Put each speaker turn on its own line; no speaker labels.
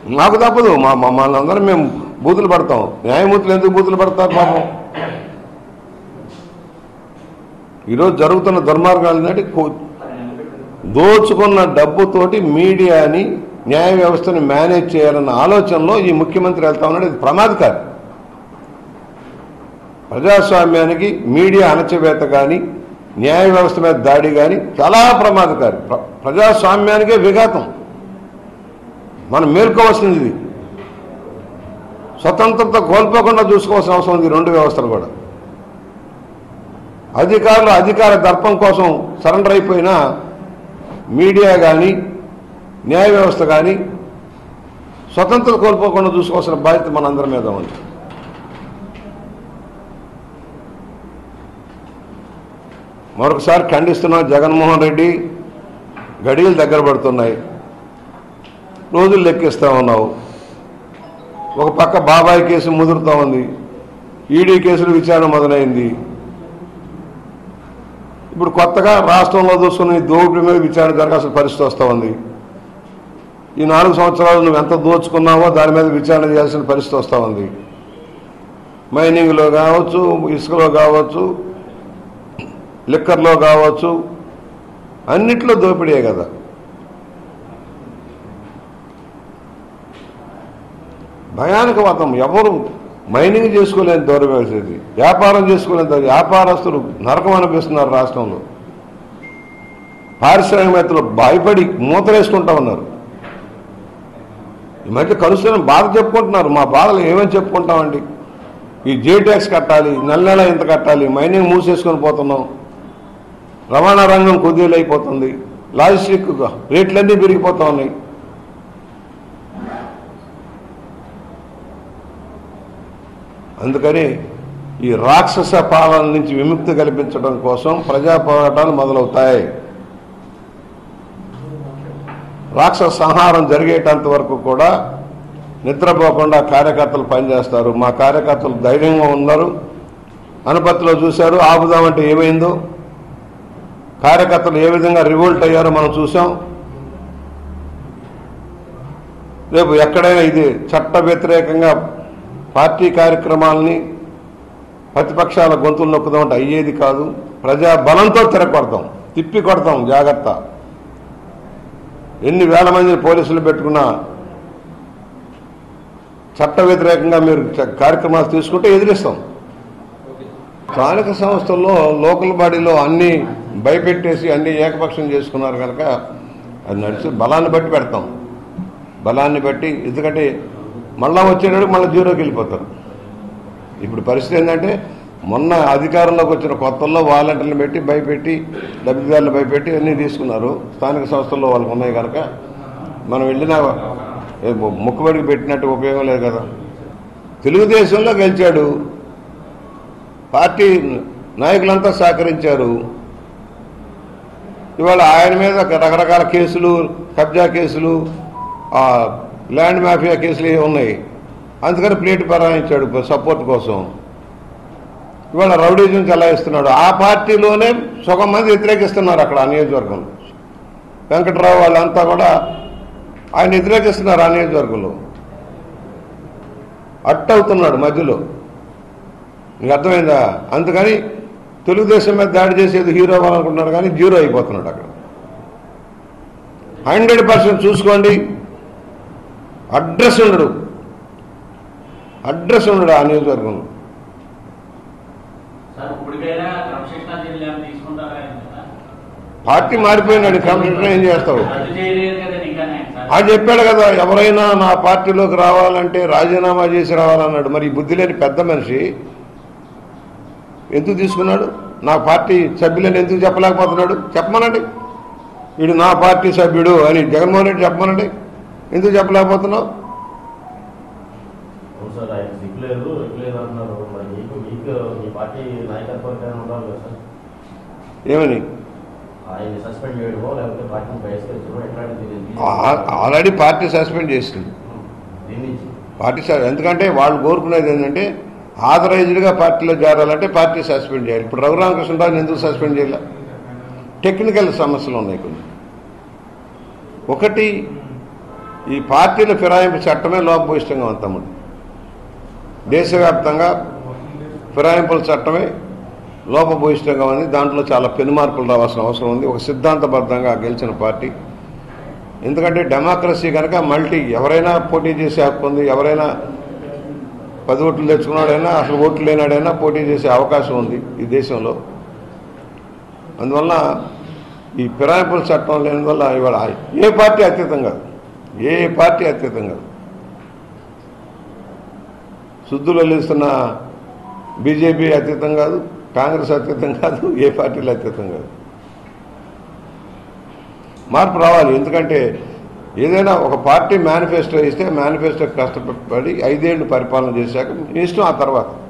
మాకు తప్పదు మా మమ్మల్ని అందరం మేము బూతులు పడతాం న్యాయమూర్తులు ఎందుకు బూతులు పడతారు పాపం ఈరోజు జరుగుతున్న దుర్మార్గాలు ఏంటంటే కో- దోచుకున్న డబ్బుతోటి మీడియాని న్యాయ వ్యవస్థని మేనేజ్ చేయాలన్న ఆలోచనలో ఈ ముఖ్యమంత్రి వెళ్తా ఉన్నాడు ఇది ప్రమాదకారి ప్రజాస్వామ్యానికి మీడియా అణచివేత కానీ న్యాయ వ్యవస్థ మీద దాడి కానీ చాలా ప్రమాదకారి ప్ర- ప్రజాస్వామ్యానికే విఘాతం మనం మేల్కోవాల్సింది ఇది స్వతంత్రత కోల్పోకుండా చూసుకోవాల్సిన అవసరం ఉంది ఈ రెండు వ్యవస్థలు కూడా అధికారులు అధికార దర్పం కోసం సరెండర్ అయిపోయినా మీడియా కానీ న్యాయ వ్యవస్థ కానీ స్వతంత్రత కోల్పోకుండా చూసుకోవాల్సిన బాధ్యత మనందరి మీద ఉంది మరొకసారి ఖండిస్తున్నాం జగన్మోహన్ రెడ్డి గడియలు దగ్గర పడుతున్నాయి రోజులు లెక్కిస్తూ ఉన్నావు ఒక పక్క బాబాయ్ కేసు ముదురుతూ ఉంది ఈడీ కేసులు విచారణ మొదలైంది ఇప్పుడు కొత్తగా రాష్ట్రంలో చూసుకుని దోపిడీ మీద విచారణ జరగాల్సిన పరిస్థితి వస్తూ ఉంది ఈ నాలుగు సంవత్సరాలు నువ్వు ఎంత దోచుకున్నావో దాని మీద విచారణ చేయాల్సిన పరిస్థితి వస్తూ ఉంది మైనింగ్లో కావచ్చు ఇసుకలో కావచ్చు లిక్కర్లో కావచ్చు అన్నిట్లో దోపిడీయే కదా భయానక వాతం ఎవరు మైనింగ్ చేసుకోలేని దూరం వేసేది వ్యాపారం చేసుకోలేని దూరం వ్యాపారస్తులు నరకం అనిపిస్తున్నారు రాష్ట్రంలో పారిశ్రామికవేత్తలు భయపడి మూతలేసుకుంటా ఉన్నారు ఈ మధ్య కలుస్తున్న బాధ చెప్పుకుంటున్నారు మా బాధలు ఏమని చెప్పుకుంటామండి ఈ జే ట్యాక్స్ కట్టాలి నెల నెల ఇంత కట్టాలి మైనింగ్ మూసేసుకొని పోతున్నాం రవాణా రంగం కొద్దిగా అయిపోతుంది లాజిస్టిక్ రేట్లన్నీ పెరిగిపోతా ఉన్నాయి అందుకని ఈ రాక్షస పాలన నుంచి విముక్తి కల్పించడం కోసం ప్రజా పోరాటాలు మొదలవుతాయి రాక్షస సంహారం జరిగేటంత వరకు కూడా నిద్రపోకుండా కార్యకర్తలు పనిచేస్తారు మా కార్యకర్తలు ధైర్యంగా ఉన్నారు అనుపత్తిలో చూశారు ఆపుదామంటే ఏమైందో కార్యకర్తలు ఏ విధంగా రివోల్ట్ అయ్యారో మనం చూసాం రేపు ఎక్కడైనా ఇది చట్ట వ్యతిరేకంగా పార్టీ కార్యక్రమాలని ప్రతిపక్షాల గొంతులు నొక్కుదాం అంటే అయ్యేది కాదు ప్రజా బలంతో తిరగొడతాం తిప్పి కొడతాం జాగ్రత్త ఎన్ని వేల మందిని పోలీసులు పెట్టుకున్నా చట్ట వ్యతిరేకంగా మీరు చ- కార్యక్రమాలు తీసుకుంటే ఎదిరిస్తాం స్థానిక సంస్థల్లో లోకల్ బాడీలో అన్ని భయపెట్టేసి అన్ని ఏకపక్షం చేసుకున్నారు కనుక అది నడిచి బలాన్ని బట్టి పెడతాం బలాన్ని బట్టి ఎందుకంటే మళ్ళా వచ్చేటప్పుడు మళ్ళీ జీరోకి వెళ్ళిపోతారు ఇప్పుడు పరిస్థితి ఏంటంటే మొన్న అధికారంలోకి వచ్చిన కొత్తల్లో వాలంటీర్లు పెట్టి భయపెట్టి లబ్ధిదారులు భయపెట్టి అన్నీ తీసుకున్నారు స్థానిక సంస్థల్లో వాళ్ళకు ఉన్నాయి కనుక మనం వెళ్ళిన ఏ మొ- మొక్కుబడికి పెట్టినట్టు ఉపయోగం లేదు కదా తెలుగుదేశంలో గెలిచాడు పార్టీ నాయకులంతా సహకరించారు ఇవాళ ఆయన మీద రకరకాల కేసులు కబ్జా కేసులు ఆ, ల్యాండ్ మాఫియా కేసులు ఇవి ఉన్నాయి అందుకని ప్లేట్ పరాయించాడు సపోర్ట్ కోసం ఇవాళ రౌడీజం చలాయిస్తున్నాడు ఆ పార్టీలోనే సగం మంది వ్యతిరేకిస్తున్నారు అక్కడ ఆ నియోజకవర్గంలో వెంకట్రావు వాళ్ళంతా కూడా ఆయన వ్యతిరేకిస్తున్నారు ఆ నియోజకవర్గంలో అట్టవుతున్నాడు మధ్యలో నీకు అర్థమైందా అందుకని తెలుగుదేశం మీద దాడి చేసేది హీరో అవ్వాలనుకుంటున్నాడు కానీ జీరో అయిపోతున్నాడు అక్కడ హండ్రెడ్ పర్సెంట్ చూసుకోండి అడ్రస్ ఉండడు అడ్రస్ ఉండడు ఆ నియోజకవర్గంలో
సార్ ఇప్పటికైనా క్రమశిక్షణ చర్యలు తీసుకుంటారా ఏంటన్నా?
పార్టీ మారిపోయినాడు క్రమశిక్షణ ఏం చేస్తావు
రద్దు చేయలేదు కదా ఇంకానే సార్
ఆ చెప్పాడు కదా ఎవరైనా నా పార్టీలోకి రావాలంటే రాజీనామా చేసి రావాలన్నాడు మరి ఈ బుద్ధి లేని పెద్ద మనిషి ఎందుకు తీసుకున్నాడు నా పార్టీ సభ్యులని ఎందుకు చెప్పలేకపోతున్నాడు చెప్పమనండి వీడు నా పార్టీ సభ్యుడు అని జగన్మోహన్ రెడ్డి చెప్పమనండి ఎందుకు చెప్పలేకపోతున్నావు
అవును సార్ ఆయన సిగ్గులేదు ఎక్కలేదు అంటున్నారు మరి మీకు మీకు మీ పార్టీ నాయకత్వానికి ఉండాలి కదా సార్
ఏమని
ఆయన్ని సస్పెండ్ చేయడమో లేకపోతే పార్టీని బహిష్కరించడమో ఎట్లాంటిది
ఆ- ఆల్రెడీ పార్టీ సస్పెండ్ చేసింది
దీని నుంచి
పార్టీ స- ఎందుకంటే వాళ్ళు కోరుకునేది ఏంటంటే ఆథరైజ్డ్గా పార్టీలో చేరాలంటే పార్టీ సస్పెండ్ చేయాలి ఇప్పుడు రఘురామకృష్ణరాజుని ఎందుకు సస్పెండ్ చేయాలి టెక్నికల్ సమస్యలు ఉన్నాయి కొన్ని ఒకటి ఈ పార్టీల ఫిరాయింపు చట్టమే లోపభూయిష్టంగా ఉంది తమ్ముడు దేశవ్యాప్తంగా ఫిరాయింపుల చట్టమే లోపభూయిష్టంగా ఉంది దాంట్లో చాలా పెనుమార్పులు రావాల్సిన అవసరం ఉంది ఒక సిద్ధాంతబద్ధంగా గెలిచిన పార్టీ ఎందుకంటే డెమోక్రసీ కనుక మల్టీ ఎవరైనా పోటీ చేసే హక్కు ఉంది ఎవరైనా పది ఓట్లు తెచ్చుకున్నాడైనా అసలు ఓట్లు లేనాడైనా పోటీ చేసే అవకాశం ఉంది ఈ దేశంలో అందువల్ల ఈ ఫిరాయింపుల చట్టం లేనివల్ల ఇవాళ ఏ పార్టీ అత్యుతం కాదు ఏ పార్టీ అత్యుతం కాదు శుద్ధులు వెళ్లిస్తున్న బీజేపీ అత్యుతం కాదు కాంగ్రెస్ అత్యుతం కాదు ఏ పార్టీలు అత్యుతం కాదు మార్పు రావాలి ఎందుకంటే ఏదైనా ఒక పార్టీ మేనిఫెస్టో ఇస్తే మేనిఫెస్టో కష్టపడి ఐదేళ్లు పరిపాలన చేశాక మీ ఇష్టం ఆ తర్వాత